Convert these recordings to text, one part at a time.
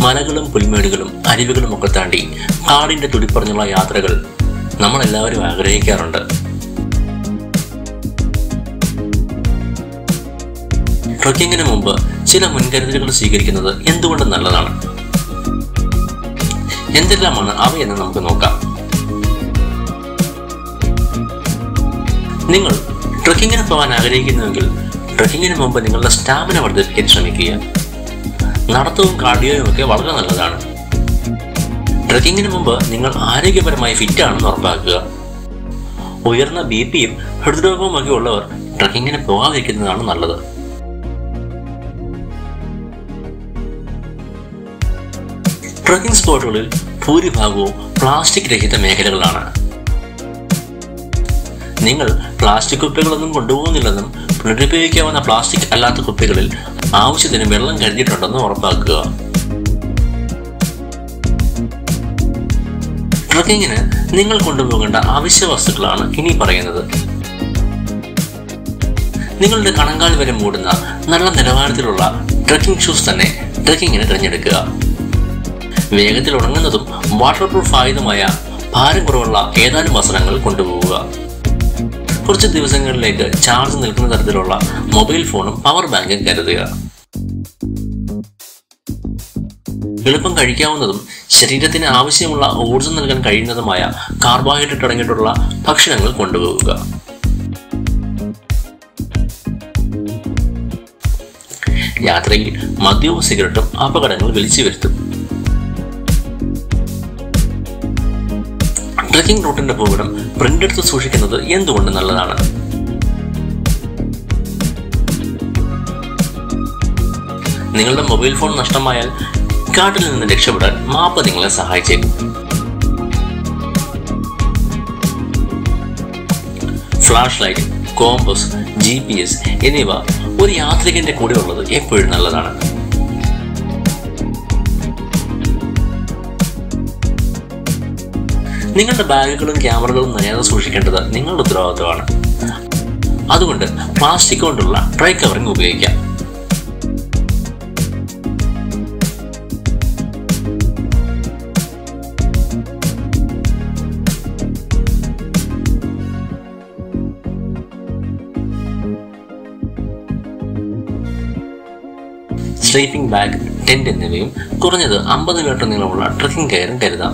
മലകളും പുൽമേടുകളും അരുവികളും ഒക്കെ താണ്ടി കാടിന്റെ തുടിപ്പറഞ്ഞുള്ള യാത്രകൾ നമ്മൾ എല്ലാവരും ആഗ്രഹിക്കാറുണ്ട് ട്രക്കിങ്ങിന് മുമ്പ് ചില മുൻകരുതലുകൾ സ്വീകരിക്കുന്നത് എന്തുകൊണ്ട് നല്ലതാണ് എന്തെല്ലാമാണ് അവയെന്ന് നമുക്ക് നോക്കാം നിങ്ങൾ ട്രക്കിങ്ങിന് പോകാൻ ആഗ്രഹിക്കുന്നുവെങ്കിൽ ട്രക്കിങ്ങിന് മുമ്പ് നിങ്ങളുടെ സ്റ്റാമിന വർദ്ധിപ്പിക്കാൻ ശ്രമിക്കുക നടത്തവും കാർഡിയോയും ഒക്കെ വളരെ നല്ലതാണ് ട്രക്കിങ്ങിന് മുമ്പ് നിങ്ങൾ ആരോഗ്യപരമായി ഫിറ്റ് ആണെന്ന് ഉറപ്പാക്കുക ഉയർന്ന ബി പിയും ഹൃദ്രോഗവും ഒക്കെ ഉള്ളവർ ട്രക്കിങ്ങിന് പോകാതിരിക്കുന്നതാണ് നല്ലത് ട്രക്കിംഗ് സ്പോട്ടുകളിൽ ഭൂരിഭാഗവും പ്ലാസ്റ്റിക് രഹിത മേഖലകളാണ് നിങ്ങൾ പ്ലാസ്റ്റിക് കുപ്പികളൊന്നും കൊണ്ടുപോകുന്നില്ലെന്നും പുനരുപയോഗിക്കാവുന്ന പ്ലാസ്റ്റിക് അല്ലാത്ത കുപ്പികളിൽ ആവശ്യത്തിന് വെള്ളം കരുതിയിട്ടുണ്ടെന്ന് ഉറപ്പാക്കുക ട്രക്കിങ്ങിന് നിങ്ങൾ കൊണ്ടുപോകേണ്ട അവശ്യ വസ്തുക്കളാണ് ഇനി പറയുന്നത് നിങ്ങളുടെ കണങ്കാൽ വരെ മൂടുന്ന നല്ല നിലവാരത്തിലുള്ള ട്രക്കിംഗ് ഷൂസ് തന്നെ ട്രക്കിങ്ങിന് തിരഞ്ഞെടുക്കുക വേഗത്തിൽ ഉണങ്ങുന്നതും വാട്ടർ പ്രൂഫ് ആയതുമായ ഭാരം കുറവുള്ള ഏതാനും വസ്ത്രങ്ങൾ കൊണ്ടുപോവുക കുറച്ച് ദിവസങ്ങളിലേക്ക് ചാർജ് നിൽക്കുന്ന തരത്തിലുള്ള മൊബൈൽ ഫോണും പവർ ബാങ്കും കരുതുക എളുപ്പം കഴിക്കാവുന്നതും ശരീരത്തിന് ആവശ്യമുള്ള ഊർജ്ജം നൽകാൻ കഴിയുന്നതുമായ കാർബോഹൈഡ്രേറ്റ് അടങ്ങിയിട്ടുള്ള ഭക്ഷണങ്ങൾ കൊണ്ടുപോവുക യാത്രയിൽ മദ്യവും സിഗരറ്റും അപകടങ്ങൾ വിളിച്ചു വരുത്തും ട്രക്കിംഗ് റൂട്ടിന്റെ ഭൂപടം പ്രിന്റ് എടുത്ത് സൂക്ഷിക്കുന്നത് എന്തുകൊണ്ട് നല്ലതാണ് നിങ്ങളുടെ മൊബൈൽ ഫോൺ നഷ്ടമായാൽ കാട്ടിൽ നിന്ന് രക്ഷപ്പെടാൻ മാപ്പ് നിങ്ങളെ സഹായിച്ചേക്കും flash light compass G P S എന്നിവ ഒരു യാത്രികന്റെ കൂടെ ഉള്ളത് എപ്പോഴും നല്ലതാണ് നിങ്ങളുടെ ബാഗുകളും ക്യാമറകളും നനയാതെ സൂക്ഷിക്കേണ്ടത് നിങ്ങളുടെ ഉത്തരവാദിത്വമാണ് അതുകൊണ്ട് പ്ലാസ്റ്റിക് കൊണ്ടുള്ള ട്രൈ കവറിംഗ് ഉപയോഗിക്കാം സ്ലീപ്പിംഗ് ബാഗ് ടെന്റ് എന്നിവയും കുറഞ്ഞത് അമ്പത് മീറ്റർ നീളമുള്ള ട്രക്കിംഗ് കയറും കരുതാം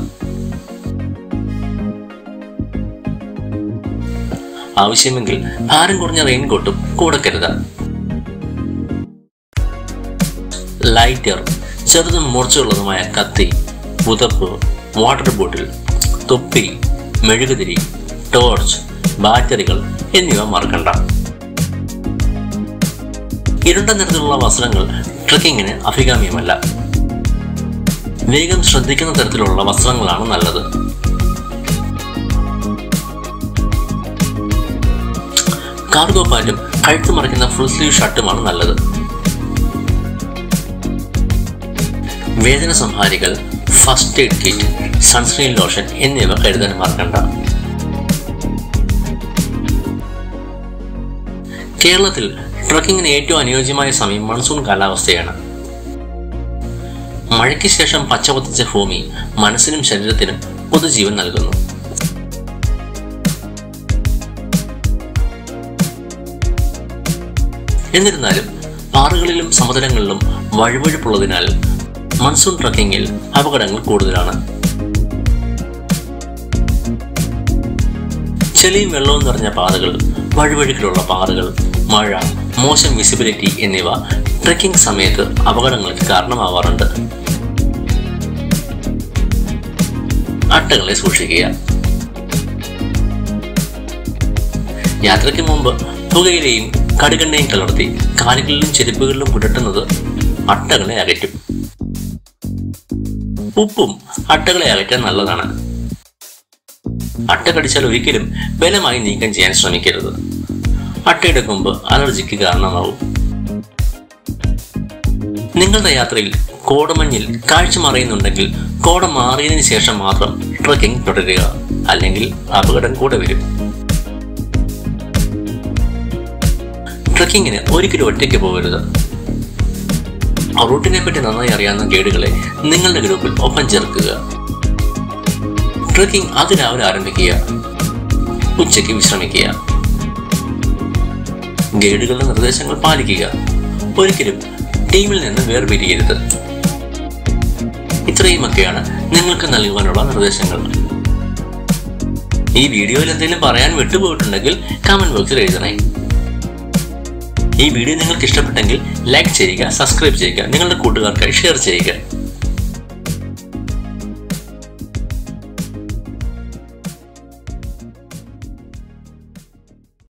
ആവശ്യമെങ്കിൽ ഭാരം കുറഞ്ഞ റെയിൻകോട്ടും കൂടെ കരുതാം ലൈറ്റർ ചെറുതും മൂർച്ചയുള്ളതുമായ കത്തി പുതപ്പ് വാട്ടർ ബോട്ടിൽ തൊപ്പി മെഴുകുതിരി ടോർച്ച് ബാറ്ററികൾ എന്നിവ മറക്കണ്ട ഇരുണ്ട നിറത്തിലുള്ള വസ്ത്രങ്ങൾ ട്രക്കിങ്ങിന് അഭികാമ്യമല്ല വേഗം ശ്രദ്ധിക്കുന്ന തരത്തിലുള്ള വസ്ത്രങ്ങളാണ് നല്ലത് കാർഗോ പാൻറ്റും കഴുത്ത് മറയ്ക്കുന്ന ഫുൾ സ്ലീവ് ഷർട്ടുമാണ് നല്ലത് വേദന സംഹാരികൾ first aid kit sunscreen lotion എന്നിവ കരുതാൻ മറക്കണ്ട കേരളത്തിൽ ട്രക്കിങ്ങിന് ഏറ്റവും അനുയോജ്യമായ സമയം മൺസൂൺ കാലാവസ്ഥയാണ് മഴയ്ക്ക് ശേഷം പച്ചപൊത്തിച്ച ഭൂമി മനസ്സിനും ശരീരത്തിനും പുതുജീവൻ നൽകുന്നു എന്നിരുന്നാലും പാറകളിലും സമതലങ്ങളിലും വഴുവഴുപ്പുള്ളതിനാൽ മൺസൂൺ ട്രക്കിങ്ങിൽ അപകടങ്ങൾ കൂടുതലാണ് ചെളിയും വെള്ളവും നിറഞ്ഞ പാതകൾ വഴുവഴുക്കിലുള്ള പാതകൾ മഴ മോശം വിസിബിലിറ്റി എന്നിവ ട്രക്കിംഗ് സമയത്ത് അപകടങ്ങൾക്ക് കാരണമാവാറുണ്ട് അട്ടകളെ സൂക്ഷിക്കുക യാത്രയ്ക്ക് മുമ്പ് പുകയിലെയും കടുകെണ്ണയും കലർത്തി കാലുകളിലും ചെരുപ്പുകളിലും പുരട്ടുന്നത് അട്ടകളെ അകറ്റും ഉപ്പും അട്ടകളെ അകറ്റാൻ നല്ലതാണ് അട്ട കടിച്ചാൽ ഒരിക്കലും ബലമായി നീക്കം ചെയ്യാൻ ശ്രമിക്കരുത് അട്ടയുടെ കൊമ്പ് അലർജിക്ക് കാരണമാവും നിങ്ങളുടെ യാത്രയിൽ കോടമഞ്ഞിൽ കാഴ്ച മറയുന്നുണ്ടെങ്കിൽ കോട മാറിയതിനു ശേഷം മാത്രം ട്രക്കിംഗ് തുടരുക അല്ലെങ്കിൽ അപകടം കൂടെ വരും ട്രക്കിങ്ങിന് ഒരിക്കലും ഒറ്റയ്ക്ക് പോകരുത് റൂട്ടിനെ പറ്റി നന്നായി അറിയാവുന്ന ഗൈഡുകളെ നിങ്ങളുടെ ഗ്രൂപ്പിൽ ഒപ്പം ചേർക്കുക ട്രക്കിംഗ് അതിരാവിലെ ആരംഭിക്കുക ഉച്ചയ്ക്ക് വിശ്രമിക്കുക ഗൈഡുകളുടെ നിർദ്ദേശങ്ങൾ പാലിക്കുക ഒരിക്കലും ടീമിൽ നിന്ന് വേർപിരിയരുത് ഇത്രയുമൊക്കെയാണ് നിങ്ങൾക്ക് നൽകുവാനുള്ള നിർദ്ദേശങ്ങൾ ഈ വീഡിയോയിൽ എന്തെങ്കിലും പറയാൻ വിട്ടുപോയിട്ടുണ്ടെങ്കിൽ കമന്റ് ബോക്സിൽ എഴുതണേ ഈ വീഡിയോ നിങ്ങൾക്ക് ഇഷ്ടപ്പെട്ടെങ്കിൽ ലൈക്ക് ചെയ്യുക സബ്സ്ക്രൈബ് ചെയ്യുക നിങ്ങളുടെ കൂട്ടുകാർക്കായി ഷെയർ ചെയ്യുക